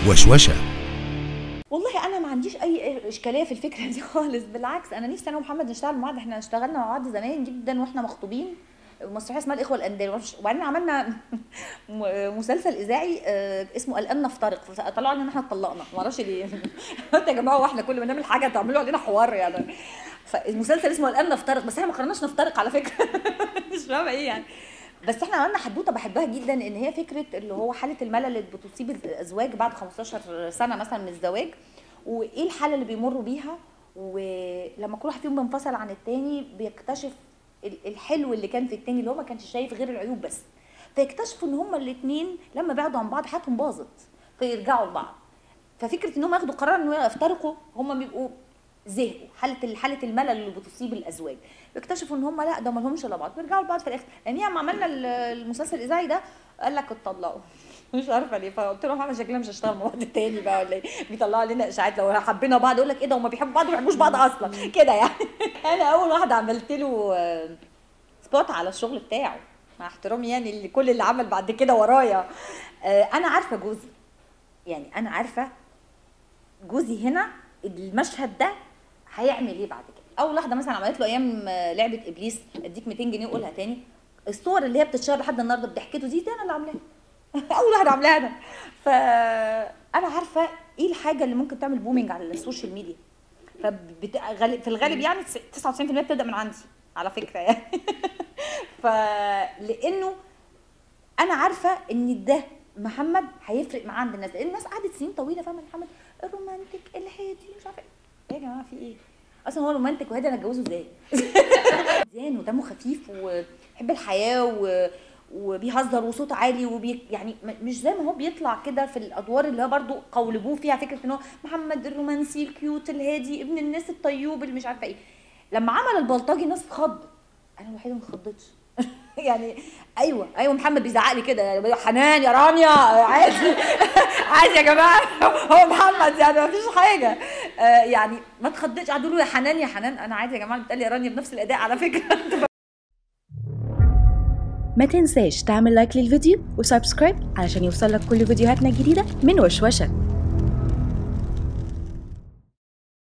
وشوشة والله انا ما عنديش اي اشكاليه في الفكره دي خالص بالعكس انا نفسي انا ومحمد نشتغل مع بعض احنا اشتغلنا مع بعض زمان جدا واحنا مخطوبين مسرحيه اسمها الاخوه الاندال وبعدين عملنا م- مسلسل اذاعي آه، اسمه الان نفترق فطلعوا لنا ان احنا اتطلقنا ما اعرفش ليه قلت يا جماعه واحنا كل ما نعمل حاجه تعملوا علينا حوار يعني فالمسلسل اسمه الان نفترق بس احنا ما قررناش نفترق على فكره مش فاهمه ايه يعني بس احنا عملنا حدوته بحبها جدا ان هي فكره اللي هو حاله الملل اللي بتصيب الازواج بعد 15 سنه مثلا من الزواج وايه الحاله اللي بيمروا بيها ولما كل واحد فيهم بينفصل عن التاني بيكتشف ال- الحلو اللي كان في التاني اللي هو ما كانش شايف غير العيوب بس فيكتشفوا ان هما الاثنين لما بعدوا عن بعض حياتهم باظت فيرجعوا لبعض ففكره ان هم ياخدوا قرار ان يفترقوا هم بيبقوا زهقوا حاله حاله الملل اللي بتصيب الازواج بيكتشفوا ان هم لا ده ما لهمش الا بعض بيرجعوا لبعض في الاخر يعني لما عملنا ال- المسلسل الاذاعي ده قال لك اتطلقوا مش عارفه ليه فقلت لهم انا شكلنا مش هشتغل مع بعض تاني بقى ولا ايه بيطلعوا لنا اشاعات لو حبينا بعض يقول لك ايه ده هم بيحبوا بعض وما بيحبوش بعض اصلا كده يعني انا اول واحده عملت له آه، سبوت على الشغل بتاعه مع احترامي يعني اللي كل اللي عمل بعد كده ورايا آه، انا عارفه جوزي يعني انا عارفه جوزي هنا المشهد ده هيعمل ايه بعد كده اول واحده مثلا عملت له ايام آه، لعبه ابليس اديك 200 جنيه وقولها تاني الصور اللي هي بتتشهر لحد النهارده بضحكته دي دي انا اللي عاملاها اول واحده عاملاها انا فانا عارفه ايه الحاجه اللي ممكن تعمل بومينج على السوشيال ميديا فبت... غالب- في الغالب يعني 99% بتبدا من عندي على فكره يعني فلانه انا عارفه ان ده محمد هيفرق معاه عند الناس لان الناس قعدت سنين طويله فاهمه محمد الرومانتك الهادي مش عارفه ايه يا جماعه في ايه اصلا هو رومانتك وهادي انا اتجوزه ازاي زين ودمه خفيف وبيحب الحياه و... وبيهزر وصوته عالي وبي يعني م- مش زي ما هو بيطلع كده في الادوار اللي هو برضو قولبوه فيها فكره ان هو محمد الرومانسي الكيوت الهادي ابن الناس الطيوب اللي مش عارفه ايه لما عمل البلطجي الناس اتخض انا الوحيده ما اتخضتش يعني ايوه ايوه محمد بيزعق لي كده يعني حنان يا رانيا عادي عادي يا جماعه هو محمد يعني ما فيش حاجه آه يعني ما اتخضتش قعدوا يقولوا يا حنان يا حنان انا عادي يا جماعه بتقال يا رانيا بنفس الاداء على فكره ما تنساش تعمل لايك للفيديو وسبسكرايب علشان يوصلك كل فيديوهاتنا الجديدة من وشوشة